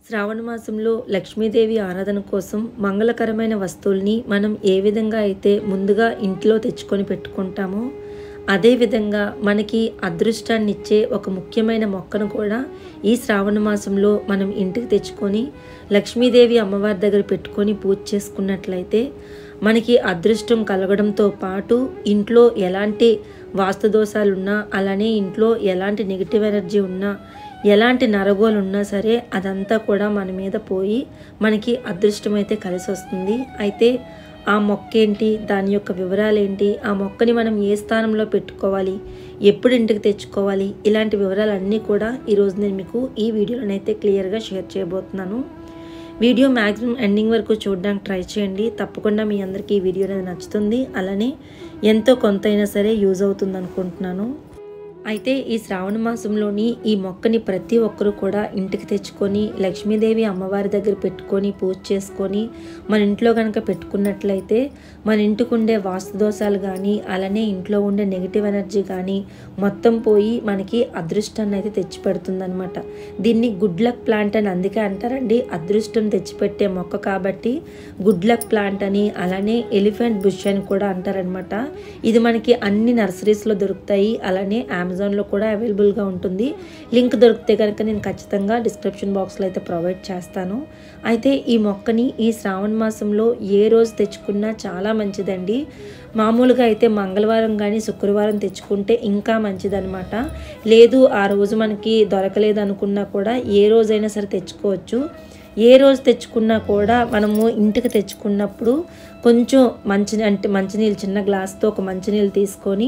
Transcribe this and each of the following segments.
శ్రావణ మాసంలో లక్ష్మీదేవి ఆరాధన కోసం మంగళకరమైన వస్తువుల్ని మనం ఏ విధంగా అయితే ముందుగా ఇంట్లో తెచ్చుకొని పెట్టుకుంటామో అదేవిధంగా మనకి అదృష్టాన్ని ఇచ్చే ఒక ముఖ్యమైన మొక్కను కూడా ఈ శ్రావణ మాసంలో మనం ఇంటికి తెచ్చుకొని లక్ష్మీదేవి అమ్మవారి దగ్గర పెట్టుకొని పూజ చేసుకున్నట్లయితే మనకి అదృష్టం కలగడంతో పాటు ఇంట్లో ఎలాంటి వాస్తు దోషాలున్నా అలానే ఇంట్లో ఎలాంటి నెగిటివ్ ఎనర్జీ ఉన్నా ఎలాంటి నరగోలు ఉన్నా సరే అదంతా కూడా మన మీద పోయి మనకి అదృష్టం అయితే కలిసి వస్తుంది అయితే ఆ మొక్క ఏంటి దాని యొక్క వివరాలు ఏంటి ఆ మొక్కని మనం ఏ స్థానంలో పెట్టుకోవాలి ఎప్పుడు ఇంటికి తెచ్చుకోవాలి ఇలాంటి వివరాలన్నీ కూడా ఈరోజు నేను మీకు ఈ వీడియోలోనైతే క్లియర్గా షేర్ చేయబోతున్నాను వీడియో మ్యాక్సిమం ఎండింగ్ వరకు చూడడానికి ట్రై చేయండి తప్పకుండా మీ అందరికీ ఈ వీడియో అనేది నచ్చుతుంది అలానే ఎంతో కొంత అయినా సరే యూజ్ అవుతుంది అనుకుంటున్నాను అయితే ఈ శ్రావణ మాసంలోని ఈ మొక్కని ప్రతి ఒక్కరూ కూడా ఇంటికి తెచ్చుకొని లక్ష్మీదేవి అమ్మవారి దగ్గర పెట్టుకొని పూజ చేసుకొని మన ఇంట్లో కనుక పెట్టుకున్నట్లయితే మన ఇంటికి ఉండే వాస్తు దోషాలు కానీ అలానే ఇంట్లో ఉండే నెగిటివ్ ఎనర్జీ కానీ మొత్తం పోయి మనకి అదృష్టాన్ని అయితే తెచ్చిపెడుతుందనమాట దీన్ని గుడ్ లక్ ప్లాంట్ అని అందుకే అంటారండి అదృష్టం తెచ్చిపెట్టే మొక్క కాబట్టి గుడ్ లక్ ప్లాంట్ అని అలానే ఎలిఫెంట్ బుష్ అని కూడా అంటారనమాట ఇది మనకి అన్ని నర్సరీస్లో దొరుకుతాయి అలానే అమెజాన్లో కూడా అవైలబుల్గా ఉంటుంది లింక్ దొరికితే కనుక నేను ఖచ్చితంగా డిస్క్రిప్షన్ బాక్స్లో అయితే ప్రొవైడ్ చేస్తాను అయితే ఈ మొక్కని ఈ శ్రావణ మాసంలో ఏ రోజు తెచ్చుకున్నా చాలా మంచిదండి మామూలుగా అయితే మంగళవారం కానీ శుక్రవారం తెచ్చుకుంటే ఇంకా మంచిదనమాట లేదు ఆ రోజు మనకి దొరకలేదు అనుకున్నా కూడా ఏ రోజైనా సరే తెచ్చుకోవచ్చు ఏ రోజు తెచ్చుకున్నా కూడా మనము ఇంటికి తెచ్చుకున్నప్పుడు కొంచెం మంచి అంటే మంచినీళ్ళు చిన్న గ్లాస్తో ఒక మంచినీళ్ళు తీసుకొని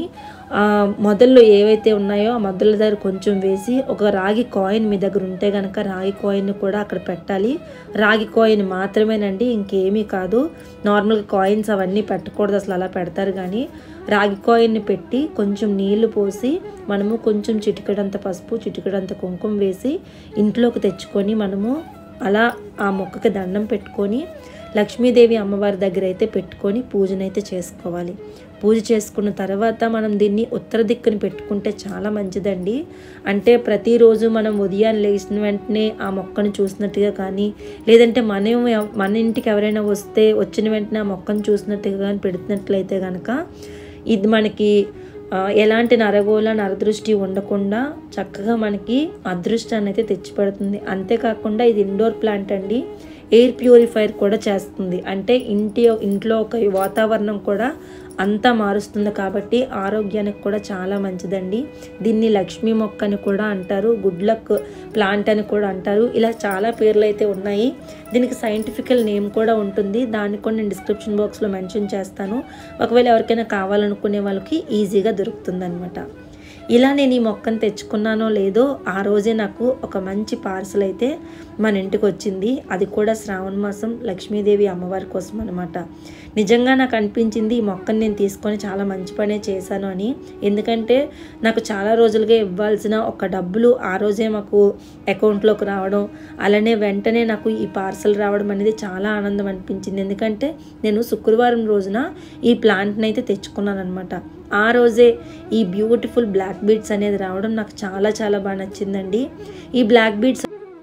మొదళ్ళు ఏవైతే ఉన్నాయో ఆ మొదళ్ళ దగ్గర కొంచెం వేసి ఒక రాగి కాయిన్ మీ దగ్గర ఉంటే కనుక రాగి కాయిన్ కూడా అక్కడ పెట్టాలి రాగి కాయిన్ మాత్రమేనండి ఇంకేమీ కాదు నార్మల్గా కాయిన్స్ అవన్నీ పెట్టకూడదు అసలు అలా పెడతారు కానీ రాగి కాయిన్ని పెట్టి కొంచెం నీళ్లు పోసి మనము కొంచెం చిటికడంత పసుపు చిటికడంత కుంకుమ వేసి ఇంట్లోకి తెచ్చుకొని మనము అలా ఆ మొక్కకి దండం పెట్టుకొని లక్ష్మీదేవి అమ్మవారి దగ్గర అయితే పెట్టుకొని పూజనైతే చేసుకోవాలి పూజ చేసుకున్న తర్వాత మనం దీన్ని ఉత్తర దిక్కుని పెట్టుకుంటే చాలా మంచిదండి అంటే ప్రతిరోజు మనం ఉదయాన్నే లేచిన వెంటనే ఆ మొక్కను చూసినట్టుగా కానీ లేదంటే మనం మన ఇంటికి ఎవరైనా వస్తే వచ్చిన వెంటనే ఆ మొక్కను చూసినట్టుగా కానీ పెడుతున్నట్లయితే కనుక ఇది మనకి ఎలాంటి నరగోళ నరదృష్టి ఉండకుండా చక్కగా మనకి అదృష్టాన్ని అయితే తెచ్చిపెడుతుంది అంతేకాకుండా ఇది ఇండోర్ ప్లాంట్ అండి ఎయిర్ ప్యూరిఫైర్ కూడా చేస్తుంది అంటే ఇంటి ఇంట్లో ఒక వాతావరణం కూడా అంతా మారుస్తుంది కాబట్టి ఆరోగ్యానికి కూడా చాలా మంచిదండి దీన్ని లక్ష్మీ మొక్క అని కూడా అంటారు గుడ్ లక్ ప్లాంట్ అని కూడా అంటారు ఇలా చాలా పేర్లు అయితే ఉన్నాయి దీనికి సైంటిఫికల్ నేమ్ కూడా ఉంటుంది దాన్ని కూడా నేను డిస్క్రిప్షన్ బాక్స్లో మెన్షన్ చేస్తాను ఒకవేళ ఎవరికైనా కావాలనుకునే వాళ్ళకి ఈజీగా దొరుకుతుంది అనమాట ఇలా నేను ఈ మొక్కను తెచ్చుకున్నానో లేదో ఆ రోజే నాకు ఒక మంచి పార్సల్ అయితే మన ఇంటికి వచ్చింది అది కూడా శ్రావణ మాసం లక్ష్మీదేవి అమ్మవారి కోసం అనమాట నిజంగా నాకు అనిపించింది ఈ మొక్కను నేను తీసుకొని చాలా మంచి పనే చేశాను అని ఎందుకంటే నాకు చాలా రోజులుగా ఇవ్వాల్సిన ఒక డబ్బులు ఆ రోజే మాకు అకౌంట్లోకి రావడం అలానే వెంటనే నాకు ఈ పార్సల్ రావడం అనేది చాలా ఆనందం అనిపించింది ఎందుకంటే నేను శుక్రవారం రోజున ఈ ప్లాంట్ని అయితే తెచ్చుకున్నాను అనమాట ఆ రోజే ఈ బ్యూటిఫుల్ బ్లాక్ బీడ్స్ అనేది రావడం నాకు చాలా చాలా బాగా నచ్చిందండి ఈ బ్లాక్ బీడ్స్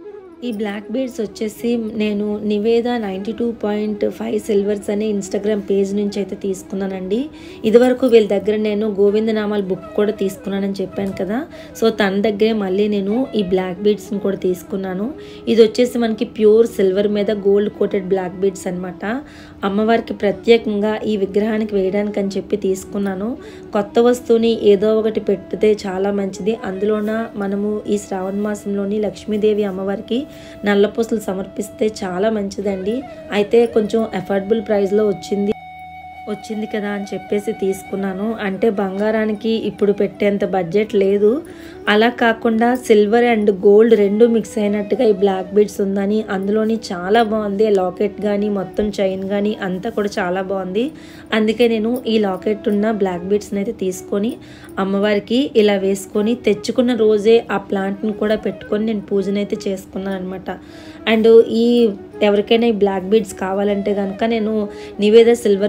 ఈ బ్లాక్ బీడ్స్ వచ్చేసి నేను Niveda ninety two point five silvers అనే ఇన్స్టాగ్రామ్ పేజ్ నుంచి అయితే తీసుకున్నానండి ఇదివరకు వీళ్ళ దగ్గర నేను గోవిందనామాల బుక్ కూడా తీసుకున్నానని చెప్పాను కదా సో తన దగ్గరే మళ్ళీ నేను ఈ బ్లాక్ బీడ్స్ని కూడా తీసుకున్నాను ఇది వచ్చేసి మనకి ప్యూర్ సిల్వర్ మీద గోల్డ్ కోటెడ్ బ్లాక్ బీడ్స్ అనమాట అమ్మవారికి ప్రత్యేకంగా ఈ విగ్రహానికి వేయడానికి అని చెప్పి తీసుకున్నాను కొత్త వస్తువుని ఏదో ఒకటి పెడితే చాలా మంచిది అందులోన మనము ఈ శ్రావణ మాసంలోని లక్ష్మీదేవి అమ్మవారికి నల్లపూసలు సమర్పిస్తే చాలా మంచిదండి అయితే కొంచెం అఫోర్డబుల్ ప్రైస్లో వచ్చింది వచ్చింది కదా అని చెప్పేసి తీసుకున్నాను అంటే బంగారానికి ఇప్పుడు పెట్టేంత బడ్జెట్ లేదు అలా కాకుండా సిల్వర్ అండ్ గోల్డ్ రెండు మిక్స్ అయినట్టుగా ఈ బ్లాక్ బీడ్స్ ఉందని అందులోని చాలా బాగుంది లాకెట్ కానీ మొత్తం చైన్ కానీ అంతా కూడా చాలా బాగుంది అందుకే నేను ఈ లాకెట్ ఉన్న బ్లాక్ బీడ్స్ని అయితే తీసుకొని అమ్మవారికి ఇలా వేసుకొని తెచ్చుకున్న రోజే ఆ ప్లాంట్ని కూడా పెట్టుకొని నేను పూజనైతే చేసుకున్నాను అనమాట అండ్ ఈ ఎవరికైనా ఈ బ్లాక్ బీడ్స్ కావాలంటే కనుక నేను నివేద సిల్వర్స్ వాళ్ళ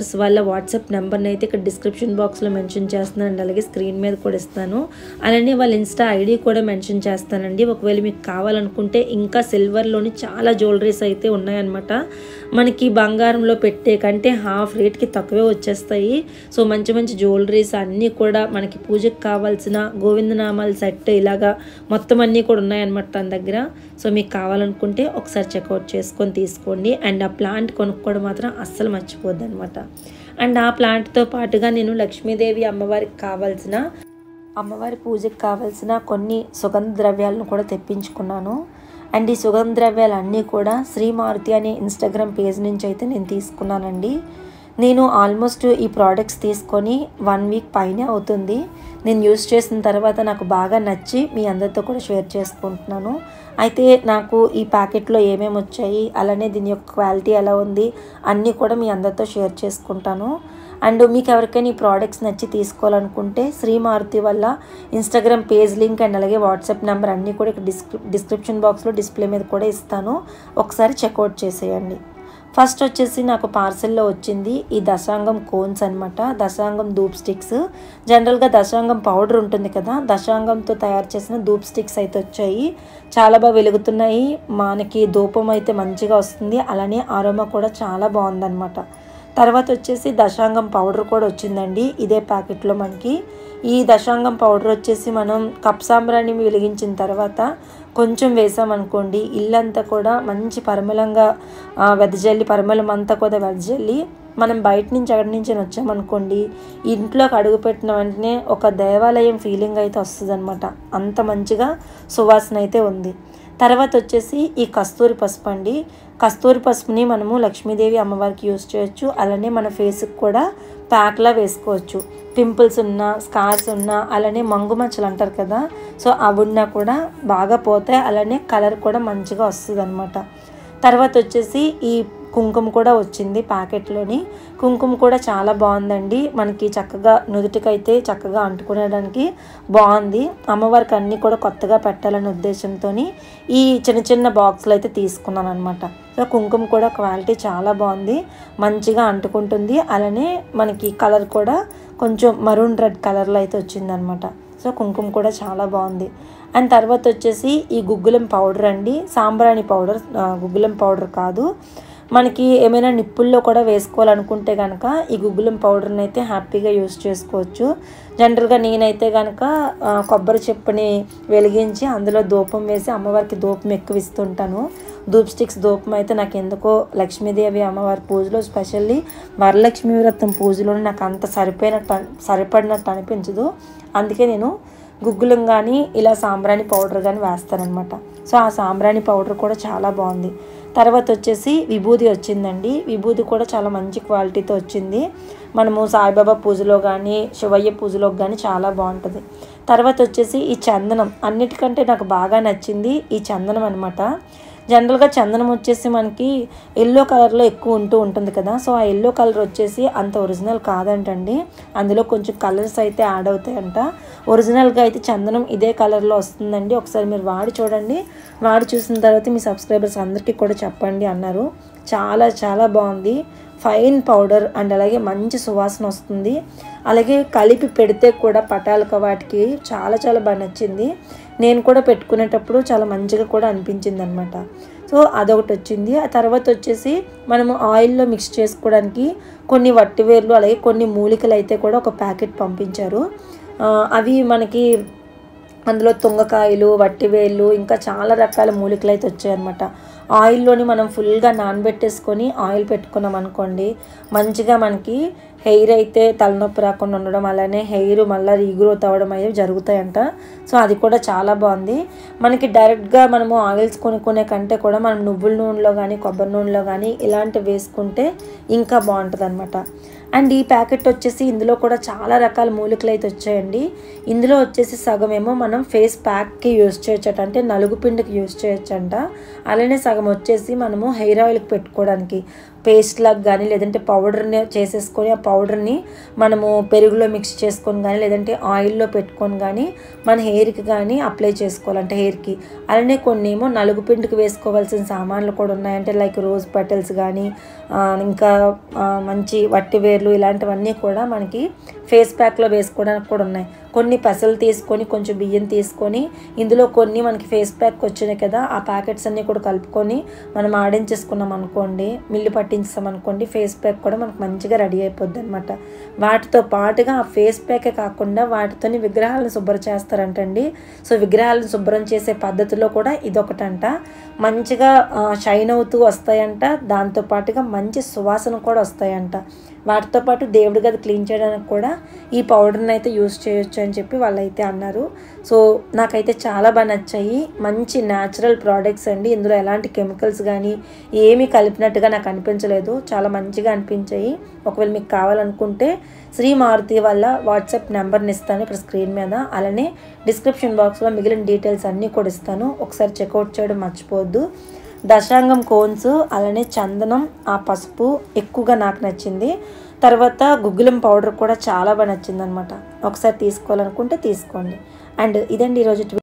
వాట్సాప్ నెంబర్ని అయితే ఇక్కడ డిస్క్రిప్షన్ బాక్స్లో మెన్షన్ చేస్తున్నానండి అలాగే స్క్రీన్ మీద కూడా ఇస్తాను అలానే వాళ్ళ ఇన్స్టా ఐడి కూడా మెన్షన్ చేస్తానండి ఒకవేళ మీకు కావాలనుకుంటే ఇంకా సిల్వర్లోని చాలా జ్యువెలరీస్ అయితే ఉన్నాయన్నమాట మనకి బంగారంలో పెట్టే కంటే హాఫ్ రేట్కి తక్కువే వచ్చేస్తాయి సో మంచి మంచి జ్యువెలరీస్ అన్నీ కూడా మనకి పూజకు కావాల్సిన గోవిందనామాల సెట్ ఇలాగా మొత్తం అన్నీ కూడా ఉన్నాయన్నమాట తన దగ్గర సో మీకు కావాలనుకుంటే ఒకసారి చెక్అవుట్ చేసుకొని తీసుకోండి అండ్ ఆ ప్లాంట్ కొనుక్కోవడం మాత్రం అస్సలు మర్చిపోద్ది అనమాట అండ్ ఆ ప్లాంట్తో పాటుగా నేను లక్ష్మీదేవి అమ్మవారికి కావాల్సిన అమ్మవారి పూజకి కావాల్సిన కొన్ని సుగంధ ద్రవ్యాలను కూడా తెప్పించుకున్నాను అండ్ ఈ సుగంధ ద్రవ్యాలు అన్నీ కూడా శ్రీమారుతి అనే ఇన్స్టాగ్రామ్ పేజ్ నుంచి అయితే నేను తీసుకున్నానండి నేను ఆల్మోస్ట్ ఈ ప్రోడక్ట్స్ తీసుకొని వన్ వీక్ పైనే అవుతుంది నేను యూస్ చేసిన తర్వాత నాకు బాగా నచ్చి మీ అందరితో కూడా షేర్ చేసుకుంటున్నాను అయితే నాకు ఈ ప్యాకెట్లో ఏమేమి వచ్చాయి అలానే దీని యొక్క క్వాలిటీ ఎలా ఉంది అన్నీ కూడా మీ అందరితో షేర్ చేసుకుంటాను అండ్ మీకు ఎవరికైనా ఈ ప్రోడక్ట్స్ నచ్చి తీసుకోవాలనుకుంటే శ్రీ మారుతి వల్ల ఇన్స్టాగ్రామ్ పేజ్ లింక్ అండ్ అలాగే వాట్సాప్ నెంబర్ అన్నీ కూడా ఇక్కడ డిస్క్రి డిస్క్రిప్షన్ బాక్స్లో డిస్ప్లే మీద కూడా ఇస్తాను ఒకసారి చెక్అవుట్ చేసేయండి ఫస్ట్ వచ్చేసి నాకు పార్సెల్లో వచ్చింది ఈ దశాంగం కోన్స్ అనమాట దశాంగం ధూప్ స్టిక్స్ జనరల్గా దశాంగం పౌడర్ ఉంటుంది కదా దశాంగంతో తయారు చేసిన ధూప్ స్టిక్స్ అయితే వచ్చాయి చాలా బాగా వెలుగుతున్నాయి మనకి ధూపం అయితే మంచిగా వస్తుంది అలానే ఆరోమా కూడా చాలా బాగుందన్నమాట తర్వాత వచ్చేసి దశాంగం పౌడర్ కూడా వచ్చిందండి ఇదే ప్యాకెట్లో మనకి ఈ దశాంగం పౌడర్ వచ్చేసి మనం కప్ సాంబ్రాన్ని వెలిగించిన తర్వాత కొంచెం వేసామనుకోండి ఇల్లంతా కూడా మంచి పరిమళంగా ఆ, వెదజల్లి పరిమళం అంతా కూడా వెదజల్లి మనం బయట నుంచి ఎక్కడి నుంచి వచ్చామనుకోండి ఇంట్లోకి అడుగుపెట్టిన వెంటనే ఒక దేవాలయం ఫీలింగ్ అయితే వస్తుంది అంత మంచిగా సువాసన అయితే ఉంది తర్వాత వచ్చేసి ఈ కస్తూరి పసుపు అండి కస్తూరి పసుపుని మనము లక్ష్మీదేవి అమ్మవారికి యూస్ చేయొచ్చు అలానే మన ఫేస్కి కూడా ప్యాక్లా వేసుకోవచ్చు పింపుల్స్ ఉన్నా స్కార్స్ ఉన్నా అలానే మంగు మచ్చలు అంటారు కదా సో అవి ఉన్నా కూడా బాగా పోతాయి అలానే కలర్ కూడా మంచిగా వస్తుంది తర్వాత వచ్చేసి ఈ కుంకుమ కూడా వచ్చింది ప్యాకెట్లోని కుంకుమ కూడా చాలా బాగుందండి మనకి చక్కగా నుదుటికైతే చక్కగా అంటుకునేడానికి బాగుంది అమ్మవారికి అన్నీ కూడా కొత్తగా పెట్టాలనే ఉద్దేశంతో ఈ చిన్న చిన్న బాక్స్లు అయితే తీసుకున్నాను అనమాట సో కుంకుమ కూడా క్వాలిటీ చాలా బాగుంది మంచిగా అంటుకుంటుంది అలానే మనకి కలర్ కూడా కొంచెం మరూన్ రెడ్ కలర్లో అయితే వచ్చిందనమాట సో కుంకుమ కూడా చాలా బాగుంది అండ్ తర్వాత వచ్చేసి ఈ గుగ్గులం పౌడర్ అండి సాంబ్రాణి పౌడర్ ఆ, గుగ్గులం పౌడర్ కాదు మనకి ఏమైనా నిప్పుల్లో కూడా వేసుకోవాలనుకుంటే కనుక ఈ గుగ్గులం పౌడర్ని అయితే హ్యాపీగా యూస్ చేసుకోవచ్చు జనరల్గా నేనైతే కనుక ఆ, కొబ్బరి చెప్పుని వెలిగించి అందులో ధూపం వేసి అమ్మవారికి ధూపం ఎక్కువ ఇస్తుంటాను ధూప్ స్టిక్స్ ధూపం అయితే నాకు ఎందుకో లక్ష్మీదేవి అమ్మవారి పూజలో స్పెషల్లీ వరలక్ష్మి వ్రతం పూజలో నాకు అంత సరిపోయినట్టు అన్- సరిపడినట్టు అనిపించదు అందుకే నేను గుగ్గులం కానీ ఇలా సాంబ్రాణి పౌడర్ కానీ వేస్తానన్నమాట సో ఆ సాంబ్రాణి పౌడర్ కూడా చాలా బాగుంది తర్వాత వచ్చేసి విభూది వచ్చిందండి విభూది కూడా చాలా మంచి క్వాలిటీతో వచ్చింది మనము సాయిబాబా పూజలో కానీ శివయ్య పూజలో కానీ చాలా బాగుంటుంది తర్వాత వచ్చేసి ఈ చందనం అన్నిటికంటే నాకు బాగా నచ్చింది ఈ చందనం అనమాట జనరల్గా చందనం వచ్చేసి మనకి ఎల్లో కలర్లో ఎక్కువ ఉంటూ ఉంటుంది కదా సో ఆ ఎల్లో కలర్ వచ్చేసి అంత ఒరిజినల్ కాదంటండి అందులో కొంచెం కలర్స్ అయితే యాడ్ అవుతాయంట ఒరిజినల్గా అయితే చందనం ఇదే కలర్లో వస్తుందండి ఒకసారి మీరు వాడి చూడండి వాడి చూసిన తర్వాత మీ సబ్స్క్రైబర్స్ అందరికీ కూడా చెప్పండి అన్నారు చాలా చాలా బాగుంది ఫైన్ పౌడర్ అండ్ అలాగే మంచి సువాసన వస్తుంది అలాగే కలిపి పెడితే కూడా పటాలక వాటికి చాలా చాలా బాగా నచ్చింది నేను కూడా పెట్టుకునేటప్పుడు చాలా మంచిగా కూడా అనిపించింది అనమాట సో అదొకటి వచ్చింది ఆ తర్వాత వచ్చేసి మనము ఆయిల్లో మిక్స్ చేసుకోవడానికి కొన్ని వట్టివేర్లు అలాగే కొన్ని మూలికలు అయితే కూడా ఒక ప్యాకెట్ పంపించారు ఆ, అవి మనకి అందులో తుంగకాయలు వట్టివేళ్ళు ఇంకా చాలా రకాల మూలికలు అయితే వచ్చాయన్నమాట ఆయిల్లోని మనం ఫుల్గా నానబెట్టేసుకొని ఆయిల్ పెట్టుకున్నాం అనుకోండి మంచిగా మనకి హెయిర్ అయితే తలనొప్పి రాకుండా ఉండడం అలానే హెయిర్ మళ్ళీ రీగ్రోత్ అవ్వడం అయితే జరుగుతాయంట సో అది కూడా చాలా బాగుంది మనకి డైరెక్ట్గా మనము ఆయిల్స్ కొనుక్కునే కంటే కూడా మనం నువ్వుల నూనెలో కానీ కొబ్బరి నూనెలో కానీ ఇలాంటివి వేసుకుంటే ఇంకా బాగుంటుంది అనమాట అండ్ ఈ ప్యాకెట్ వచ్చేసి ఇందులో కూడా చాలా రకాల మూలికలు అయితే వచ్చాయండి ఇందులో వచ్చేసి సగం ఏమో మనం ఫేస్ ప్యాక్కి యూస్ చేయొచ్చట అంటే నలుగు పిండికి యూస్ చేయొచ్చంట అలానే సగం వచ్చేసి మనము హెయిర్ ఆయిల్కి పెట్టుకోవడానికి పేస్ట్ లాగా కానీ లేదంటే పౌడర్ని చేసేసుకొని ఆ పౌడర్ని మనము పెరుగులో మిక్స్ చేసుకొని కానీ లేదంటే ఆయిల్లో పెట్టుకొని కానీ మన హెయిర్కి కానీ అప్లై చేసుకోవాలంటే హెయిర్కి అలానే కొన్ని ఏమో నలుగు పిండికి వేసుకోవాల్సిన సామాన్లు కూడా ఉన్నాయంటే లైక్ రోజ్ పెటల్స్ కానీ ఆ, ఇంకా ఆ, మంచి వట్టి వేర్లు పేర్లు ఇలాంటివన్నీ కూడా మనకి ఫేస్ ప్యాక్లో వేసుకోవడానికి కూడా ఉన్నాయి కొన్ని పెసలు తీసుకొని కొంచెం బియ్యం తీసుకొని ఇందులో కొన్ని మనకి ఫేస్ ప్యాక్ వచ్చినాయి కదా ఆ ప్యాకెట్స్ అన్నీ కూడా కలుపుకొని మనం ఆడించేసుకున్నాం అనుకోండి మిల్లు పట్టించాం అనుకోండి ఫేస్ ప్యాక్ కూడా మనకు మంచిగా రెడీ అయిపోద్ది అనమాట వాటితో పాటుగా ఆ ఫేస్ ప్యాకే కాకుండా వాటితోని విగ్రహాలను శుభ్రం చేస్తారంటండి సో విగ్రహాలను శుభ్రం చేసే పద్ధతిలో కూడా ఇదొకటంట మంచిగా షైన్ అవుతూ వస్తాయంట దాంతో పాటుగా మంచి సువాసన కూడా వస్తాయంట వాటితో పాటు దేవుడి గది క్లీన్ చేయడానికి కూడా ఈ పౌడర్ని అయితే యూస్ చేయొచ్చు అని చెప్పి వాళ్ళైతే అన్నారు సో నాకైతే చాలా బాగా నచ్చాయి మంచి న్యాచురల్ ప్రోడక్ట్స్ అండి ఇందులో ఎలాంటి కెమికల్స్ కానీ ఏమీ కలిపినట్టుగా నాకు అనిపించలేదు చాలా మంచిగా అనిపించాయి ఒకవేళ మీకు కావాలనుకుంటే శ్రీ మారుతి వల్ల వాట్సాప్ నెంబర్ని ఇస్తాను ఇక్కడ స్క్రీన్ మీద అలానే డిస్క్రిప్షన్ బాక్స్లో మిగిలిన డీటెయిల్స్ అన్నీ కూడా ఇస్తాను ఒకసారి చెక్అవుట్ చేయడం మర్చిపోవద్దు దశాంగం కోన్స్ అలానే చందనం ఆ పసుపు ఎక్కువగా నాకు నచ్చింది తర్వాత గుగ్గులం పౌడర్ కూడా చాలా బాగా నచ్చింది అనమాట ఒకసారి తీసుకోవాలనుకుంటే తీసుకోండి అండ్ ఇదండి ఈరోజు